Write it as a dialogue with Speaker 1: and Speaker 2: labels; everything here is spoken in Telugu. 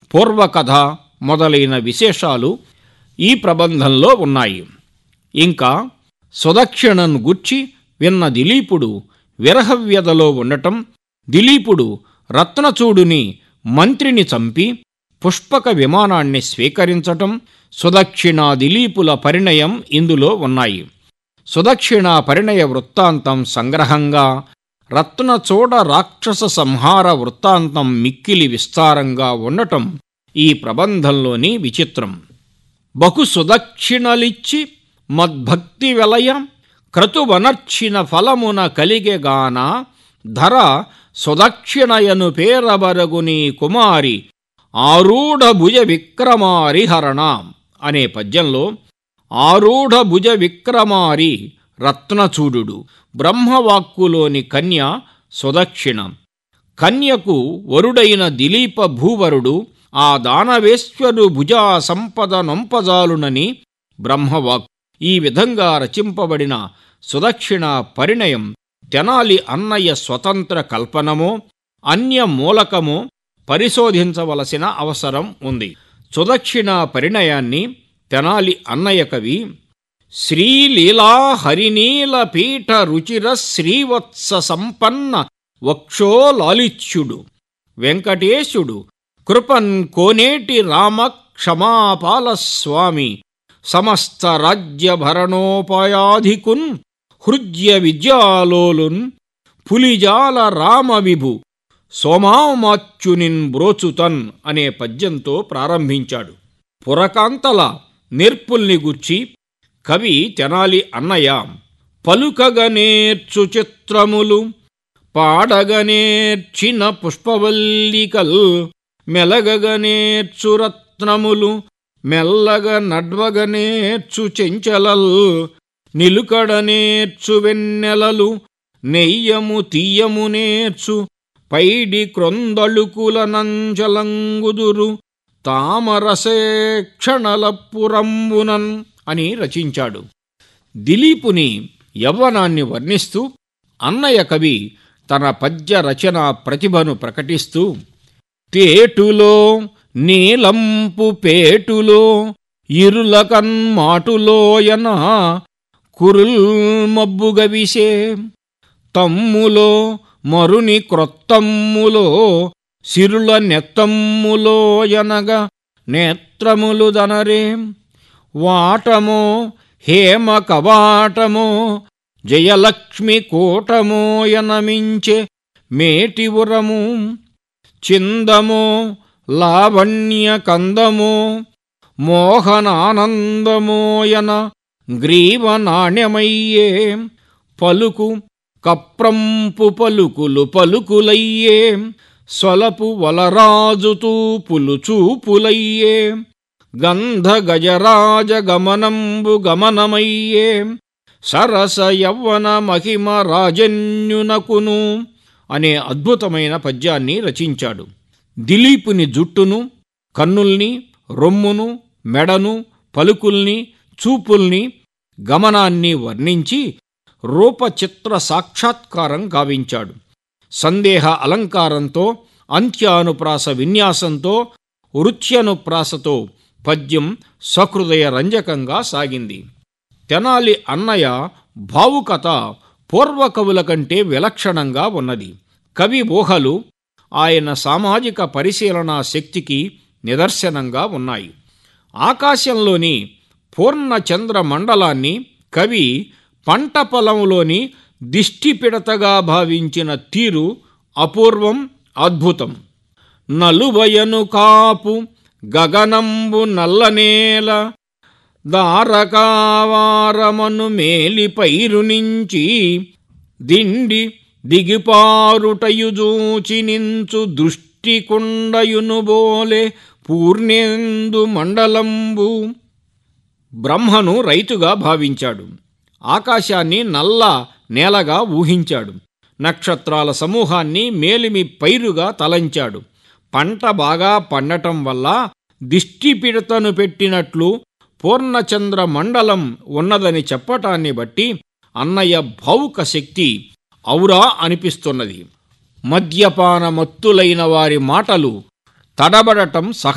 Speaker 1: పూర్వకథ మొదలైన విశేషాలు ఈ ప్రబంధంలో ఉన్నాయి ఇంకా సుదక్షిణను గుర్చి విన్న దిలీపుడు విరహవ్యధలో ఉండటం దిలీపుడు రత్నచూడుని మంత్రిని చంపి పుష్పక విమానాన్ని స్వీకరించటం సుదక్షిణ దిలీపుల పరిణయం ఇందులో ఉన్నాయి సుదక్షిణ పరిణయ వృత్తాంతం సంగ్రహంగా రత్నచూడ రాక్షస సంహార వృత్తాంతం మిక్కిలి విస్తారంగా ఉండటం ఈ ప్రబంధంలోని విచిత్రం బహు సుదక్షిణలిచ్చి మద్భక్తి వెలయ క్రతువనర్చిన ఫలమున కలిగెగాన ధర సుదక్షిణయను పేరబరగుని కుమారి ఆరూఢ భుజ విక్రమారి హరణ అనే పద్యంలో ఆరూఢ భుజ విక్రమారి రత్నచూడు బ్రహ్మవాక్కులోని కన్య సుదక్షిణ కన్యకు వరుడైన దిలీప భూవరుడు ఆ దానవేశ్వరు భుజా సంపద నొంపజాలునని బ్రహ్మవాక్ ఈ విధంగా రచింపబడిన సుదక్షిణ పరిణయం తెనాలి అన్నయ్య స్వతంత్ర కల్పనమో అన్య మూలకమో పరిశోధించవలసిన అవసరం ఉంది సుదక్షిణ పరిణయాన్ని తెనాలి అన్నయ్య కవి శ్రీలీలా హరినీల పీఠ రుచిర శ్రీవత్స సంపన్న వక్షో లాలిత్యుడు వెంకటేశుడు కృపన్ కోనేటి రామ క్షమాపాల స్వామి సమస్త రాజ్య భరణోపాయాధికున్ హృద్య విద్యాలోలున్ పులిజాల రామ విభు సోమామాచ్యునిన్ బ్రోచుతన్ అనే పద్యంతో ప్రారంభించాడు పురకాంతల నేర్పుల్ని గుర్చి కవి తెనాలి అన్నయ్య పలుకగనేర్చు చిత్రములు పాడగనేర్చిన పుష్పవల్లికల్ మెలగగనేర్చు రత్నములు మెల్లగ నడ్వగనేర్చు చెంచలల్ నిలుకడనేర్చు వెన్నెలలు నెయ్యము తీయము నేర్చు పైడి క్రొందళుకుల నంజలంగుదురు తామరసేక్షణలప్పురంబునన్ అని రచించాడు దిలీపుని యవ్వనాన్ని వర్ణిస్తూ అన్నయ్య కవి తన పద్య రచన ప్రతిభను ప్రకటిస్తూ తేటులో నీలంపు పేటులో ఇరులకన్మాటులోయన కురుల్ మబ్బుగవిసే తమ్ములో మరుని క్రొత్తమ్ములో సిరుల నెత్తమ్ములోయనగ నేత్రములు దనరే వాటమో హేమ కవాటమో జయలక్ష్మి కోటమోయనమించే మేటివురము చిందమో లావణ్య కందమో మోహనానందమోయన గ్రీవ నాణ్యమయ్యే పలుకు కప్రంపు పలుకులు పలుకులయ్యే స్వలపు వలరాజు తూపులు చూపులయ్యే గంధ గజరాజ గమనంబు గమనమయ్యే సరస యవ్వన మహిమ రాజన్యునకును అనే అద్భుతమైన పద్యాన్ని రచించాడు దిలీపుని జుట్టును కన్నుల్ని రొమ్మును మెడను పలుకుల్ని చూపుల్ని గమనాన్ని వర్ణించి రూపచిత్ర సాక్షాత్కారం గావించాడు సందేహ అలంకారంతో అంత్యానుప్రాస విన్యాసంతో వృత్యనుప్రాసతో పద్యం సహృదయ రంజకంగా సాగింది తెనాలి అన్నయ్య భావుకత పూర్వకవుల కంటే విలక్షణంగా ఉన్నది కవి ఊహలు ఆయన సామాజిక పరిశీలనా శక్తికి నిదర్శనంగా ఉన్నాయి ఆకాశంలోని పూర్ణచంద్ర మండలాన్ని కవి పంట పొలంలోని దిష్టిపిడతగా భావించిన తీరు అపూర్వం అద్భుతం నలువయను కాపు గగనంబు నల్లనేల దారకావారమను మేలి పైరు నుంచి దిండి దిగిపారుటయుజూచి నించు దృష్టి కుండయును బోలే పూర్ణేందు మండలంబు బ్రహ్మను రైతుగా భావించాడు ఆకాశాన్ని నల్ల నేలగా ఊహించాడు నక్షత్రాల సమూహాన్ని మేలిమి పైరుగా తలంచాడు పంట బాగా పండటం వల్ల దిష్టిపిడతను పెట్టినట్లు పూర్ణచంద్ర మండలం ఉన్నదని చెప్పటాన్ని బట్టి అన్నయ్య భావుక శక్తి ఔరా అనిపిస్తున్నది మద్యపాన మత్తులైన వారి మాటలు తడబడటం సహ